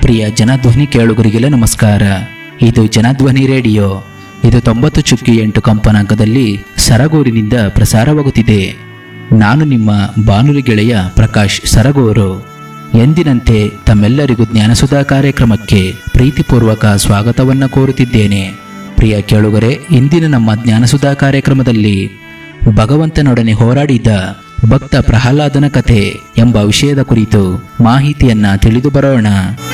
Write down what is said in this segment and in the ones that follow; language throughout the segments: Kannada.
ಪ್ರಿಯ ಜನಧ್ವನಿ ಕೇಳುಗರಿಗೆಲ್ಲ ನಮಸ್ಕಾರ ಇದು ಜನಧ್ವನಿ ರೇಡಿಯೋ ಇದು ತೊಂಬತ್ತು ಚುಕ್ಕಿ ಎಂಟು ಕಂಪನಾಂಕದಲ್ಲಿ ಸರಗೂರಿನಿಂದ ಪ್ರಸಾರವಾಗುತ್ತಿದೆ ನಾನು ನಿಮ್ಮ ಬಾನುಲಿ ಗೆಳೆಯ ಪ್ರಕಾಶ್ ಸರಗೂರು ಎಂದಿನಂತೆ ತಮ್ಮೆಲ್ಲರಿಗೂ ಜ್ಞಾನಸುಧಾ ಕಾರ್ಯಕ್ರಮಕ್ಕೆ ಪ್ರೀತಿಪೂರ್ವಕ ಸ್ವಾಗತವನ್ನು ಕೋರುತ್ತಿದ್ದೇನೆ ಪ್ರಿಯ ಕೇಳುಗರೆ ಇಂದಿನ ನಮ್ಮ ಜ್ಞಾನಸುಧಾ ಕಾರ್ಯಕ್ರಮದಲ್ಲಿ ಭಗವಂತನೊಡನೆ ಹೋರಾಡಿದ ಭಕ್ತ ಪ್ರಹ್ಲಾದನ ಕಥೆ ಎಂಬ ವಿಷಯದ ಕುರಿತು ಮಾಹಿತಿಯನ್ನ ತಿಳಿದು ಬರೋಣ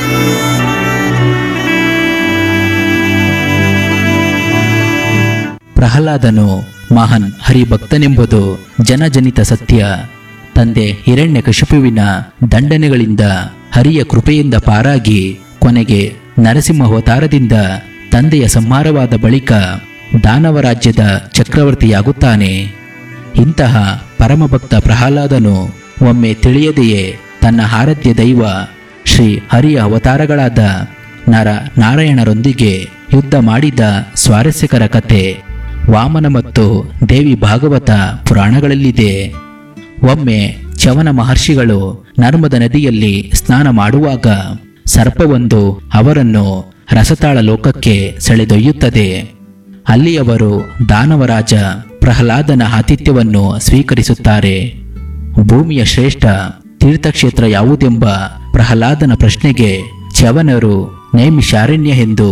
ಪ್ರಹ್ಲಾದನು ಮಹಾನ್ ಹರಿಭಕ್ತನೆಂಬುದು ಜನಜನಿತ ಸತ್ಯ ತಂದೆ ಹಿರಣ್ಯಕಶಿಪುವಿನ ದಂಡನೆಗಳಿಂದ ಹರಿಯ ಕೃಪೆಯಿಂದ ಪಾರಾಗಿ ಕೊನೆಗೆ ನರಸಿಂಹಾವತಾರದಿಂದ ತಂದೆಯ ಸಂಹಾರವಾದ ಬಳಿಕ ದಾನವ ರಾಜ್ಯದ ಚಕ್ರವರ್ತಿಯಾಗುತ್ತಾನೆ ಇಂತಹ ಪರಮಭಕ್ತ ಪ್ರಹ್ಲಾದನು ಒಮ್ಮೆ ತಿಳಿಯದೆಯೇ ತನ್ನ ಆರಾಧ್ಯ ದೈವ ಶ್ರೀ ಹರಿಯ ಅವತಾರಗಳಾದ ನರ ನಾರಾಯಣರೊಂದಿಗೆ ಯುದ್ಧ ಮಾಡಿದ ಸ್ವಾರಸ್ಯಕರ ಕಥೆ ವಾಮನ ಮತ್ತು ದೇವಿ ಭಾಗವತ ಪುರಾಣಗಳಲ್ಲಿದೆ ಒಮ್ಮೆ ಚವನ ಮಹರ್ಷಿಗಳು ನರ್ಮದ ನದಿಯಲ್ಲಿ ಸ್ನಾನ ಮಾಡುವಾಗ ಸರ್ಪವೊಂದು ಅವರನ್ನು ರಸತಾಳ ಲೋಕಕ್ಕೆ ಸೆಳೆದೊಯ್ಯುತ್ತದೆ ಅಲ್ಲಿ ಅವರು ದಾನವರಾಜ ಪ್ರಹ್ಲಾದನ ಆತಿಥ್ಯವನ್ನು ಸ್ವೀಕರಿಸುತ್ತಾರೆ ಭೂಮಿಯ ಶ್ರೇಷ್ಠ ತೀರ್ಥಕ್ಷೇತ್ರ ಯಾವುದೆಂಬ ಪ್ರಹ್ಲಾದನ ಪ್ರಶ್ನೆಗೆ ಚವನರು ನೈಮಿಷಾರಣ್ಯ ಎಂದು